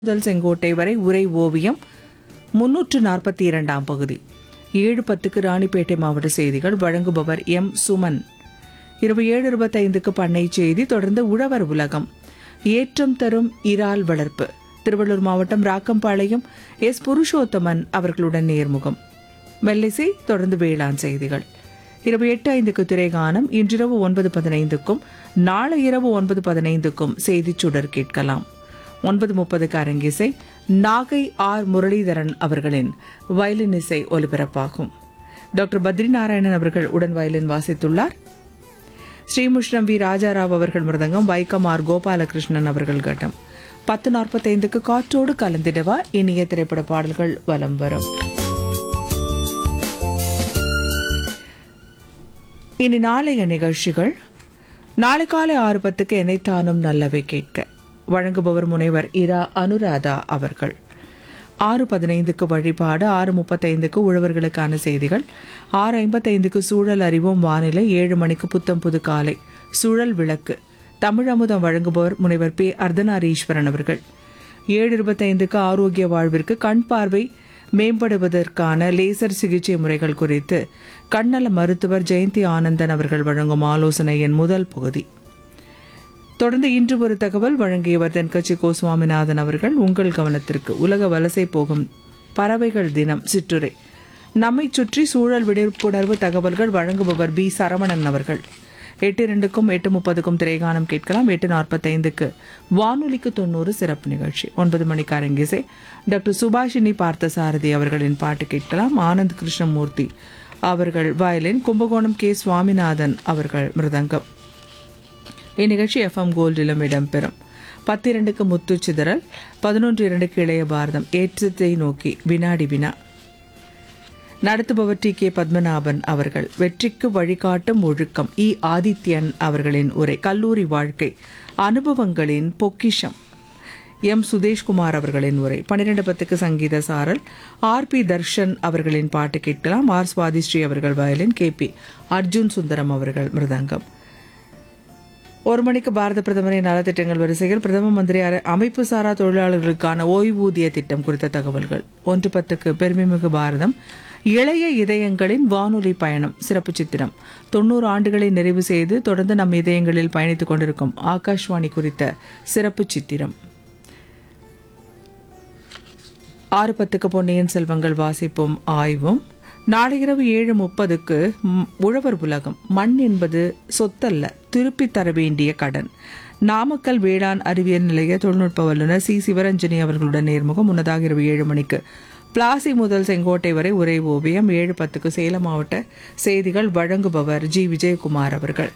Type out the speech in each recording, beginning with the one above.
முதல் செங்கோட்டை வரை உரை ஓவியம் முன்னூற்று நாற்பத்தி இரண்டாம் பகுதி ஏழு பத்துக்கு ராணிப்பேட்டை மாவட்ட செய்திகள் வழங்குபவர் எம் சுமன் இருபது ஏழு இருபத்தைந்துக்கு பண்ணை செய்தி தொடர்ந்து உழவர் உலகம் ஏற்றம் தரும் இறால் வளர்ப்பு திருவள்ளூர் மாவட்டம் ராக்கம்பாளையம் எஸ் புருஷோத்தமன் அவர்களுடன் நேர்முகம் மெல்லிசை தொடர்ந்து வேளாண் செய்திகள் இரவு எட்டு ஐந்துக்கு திரைகானம் இன்றிரவு ஒன்பது பதினைந்துக்கும் நாளை இரவு ஒன்பது பதினைந்துக்கும் செய்திச் சுடர் கேட்கலாம் ஒன்பது முப்பதுக்கு அரங்கிசை நாகை ஆர் முரளிதரன் அவர்களின் வயலின் இசை ஒலிபரப்பாகும் டாக்டர் பத்ரி நாராயணன் அவர்கள் உடன் வயலின் வாசித்துள்ளார் ஸ்ரீமுஷ்ணம் வி ராஜாராவ் அவர்கள் மிருதங்கம் வைக்கம் ஆர் கோபாலகிருஷ்ணன் அவர்கள் கட்டம் பத்து நாற்பத்தைந்துக்கு காற்றோடு கலந்திடவா இனிய திரைப்பட பாடல்கள் வலம் வரும் இனி நாளைய நிகழ்ச்சிகள் நாளை காலை ஆறு பத்துக்கு எனைத்தானும் நல்லவை கேட்க வழங்குபவர் முனைவர் இரா அனுராதா அவர்கள் ஆறு பதினைந்துக்கு வழிபாடு ஆறு முப்பத்தைந்துக்கு உழவர்களுக்கான செய்திகள் ஆறு ஐம்பத்தைந்துக்கு சூழல் அறிவோம் வானிலை ஏழு மணிக்கு புத்தம் புது காலை சுழல் விளக்கு தமிழ் அமுதம் வழங்குபவர் முனைவர் பி அர்த்தநாரீஸ்வரன் அவர்கள் ஏழு இருபத்தைந்துக்கு ஆரோக்கிய வாழ்விற்கு கண் பார்வை மேம்படுவதற்கான லேசர் சிகிச்சை முறைகள் குறித்து கண்ணல மருத்துவர் ஜெயந்தி ஆனந்தன் அவர்கள் வழங்கும் ஆலோசனையின் முதல் பகுதி தொடர்ந்து இன்று ஒரு தகவல் வழங்கியவர் தென்கட்சி கோ சுவாமிநாதன் அவர்கள் உங்கள் கவனத்திற்கு உலக வலசை போகும் பறவைகள் தினம் சிற்றுரை நம்மை சுற்றி சூழல் விழிப்புணர்வு தகவல்கள் வழங்குபவர் பி சரவணன் அவர்கள் எட்டு இரண்டுக்கும் எட்டு முப்பதுக்கும் திரைகானம் கேட்கலாம் எட்டு நாற்பத்தைந்துக்கு வானொலிக்கு தொண்ணூறு சிறப்பு நிகழ்ச்சி ஒன்பது மணிக்கு அரங்கிசை டாக்டர் சுபாஷினி பார்த்தசாரதி அவர்களின் பாட்டு கேட்கலாம் ஆனந்த் கிருஷ்ணமூர்த்தி அவர்கள் வயலின் கும்பகோணம் கே சுவாமிநாதன் அவர்கள் மிருதங்கம் இந்நிகழ்ச்சி எஃப்எம் கோல்டிலும் இடம்பெறும் பத்திரண்டுக்கு முத்து சிதறல் பதினொன்று இரண்டுக்கு இளைய பாரதம் ஏற்றத்தை நோக்கி வினாடி வினா நடத்துபவர் டி கே பத்மநாபன் அவர்கள் வெற்றிக்கு வழிகாட்டும் ஒழுக்கம் இ ஆதித்யன் அவர்களின் உரை கல்லூரி வாழ்க்கை அனுபவங்களின் பொக்கிஷம் எம் சுதேஷ்குமார் அவர்களின் உரை பன்னிரெண்டு பத்துக்கு சங்கீத சாரல் ஆர் பி தர்ஷன் அவர்களின் பாட்டு கேட்கலாம் ஆர் சுவாதிஸ்ரீ அவர்கள் violin K P Arjun Sundaram அவர்கள் மிருதங்கம் ஒரு மணிக்கு பாரத பிரதமரின் நலத்திட்டங்கள் வரிசையில் பிரதம மந்திரி அர- அமைப்பு சாரா தொழிலாளர்களுக்கான ஓய்வூதிய திட்டம் குறித்த தகவல்கள் ஒன்று பத்துக்கு பெருமைமிகு பாரதம் இளைய இதயங்களின் வானொலி பயணம் சிறப்பு சித்திரம் தொண்ணூறு ஆண்டுகளை நிறைவு செய்து தொடர்ந்து நம் இதயங்களில் பயணித்துக் கொண்டிருக்கும் ஆகாஷ்வாணி குறித்த சிறப்பு சித்திரம் ஆறு பத்துக்கு பொன்னியின் செல்வங்கள் வாசிப்பும் ஆய்வும் நாளை இரவு ஏழு முப்பதுக்கு ம், உழவர் உலகம் மண் என்பது சொத்தல்ல திருப்பி தர வேண்டிய கடன் நாமக்கல் வேளாண் அறிவியல் நிலைய தொழில்நுட்ப வல்லுநர் சி சிவரஞ்சனி அவர்களுடன் நேர்முகம் முன்னதாக இரவு ஏழு மணிக்கு பிளாசி முதல் செங்கோட்டை வரை உரை ஓவியம் ஏழு பத்துக்கு சேலம் மாவட்ட செய்திகள் வழங்குபவர் ஜி விஜயகுமார் அவர்கள்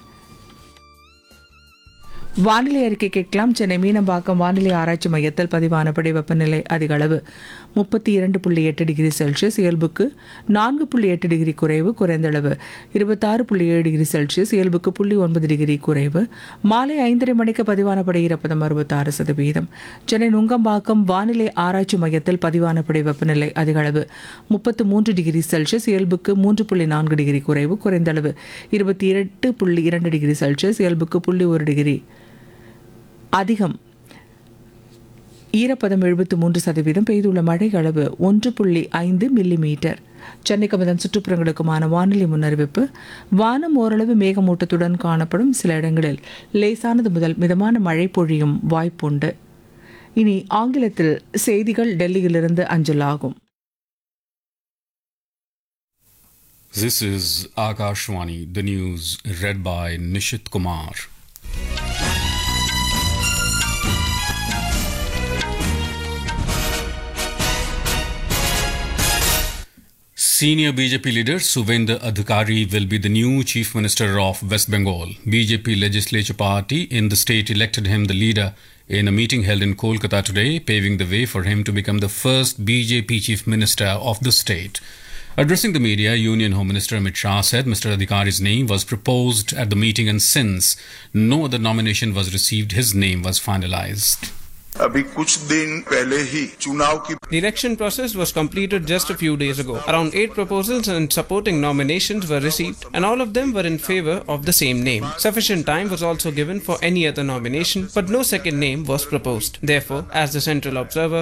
வானிலை அறிக்கை கேட்கலாம் சென்னை மீனம்பாக்கம் வானிலை ஆராய்ச்சி மையத்தில் பதிவானபடி வெப்பநிலை அதிக அளவு முப்பத்தி இரண்டு புள்ளி எட்டு டிகிரி செல்சியஸ் இயல்புக்கு நான்கு புள்ளி எட்டு டிகிரி குறைவு குறைந்த அளவு இருபத்தாறு புள்ளி ஏழு டிகிரி செல்சியஸ் இயல்புக்கு புள்ளி ஒன்பது டிகிரி குறைவு மாலை ஐந்தரை மணிக்கு பதிவானபடி ஈரப்பதம் அறுபத்தாறு சதவீதம் சென்னை நுங்கம்பாக்கம் வானிலை ஆராய்ச்சி மையத்தில் பதிவானபடி வெப்பநிலை அதிக அளவு முப்பத்து மூன்று டிகிரி செல்சியஸ் இயல்புக்கு மூன்று புள்ளி நான்கு டிகிரி குறைவு குறைந்த அளவு இருபத்தி எட்டு புள்ளி இரண்டு டிகிரி செல்சியஸ் இயல்புக்கு புள்ளி ஒரு டிகிரி அதிகம் ஈரப்பதம் எழுபத்து மூன்று சதவீதம் பெய்துள்ள மழை அளவு ஒன்று புள்ளி ஐந்து மில்லி மீட்டர் சென்னைக்கு அதன் சுற்றுப்புறங்களுக்குமான வானிலை முன்னறிவிப்பு வானம் ஓரளவு மேகமூட்டத்துடன் காணப்படும் சில இடங்களில் லேசானது முதல் மிதமான மழை பொழியும் வாய்ப்புண்டு இனி ஆங்கிலத்தில் செய்திகள் டெல்லியிலிருந்து அஞ்சலாகும் This is Akashwani, the news read by Nishit Kumar. Senior BJP leader Suvendra Adhikari will be the new Chief Minister of West Bengal. BJP legislature party in the state elected him the leader in a meeting held in Kolkata today, paving the way for him to become the first BJP Chief Minister of the state. Addressing the media, Union Home Minister Amit Shah said Mr. Adhikari's name was proposed at the meeting and since no other nomination was received, his name was finalized. अभी कुछ दिन पहले ही चुनाव की The election process was completed just a few days ago. Around eight proposals and supporting nominations were received, and all of them were in favor of the same name. Sufficient time was also given for any other nomination, but no second name was proposed. Therefore, as the central observer,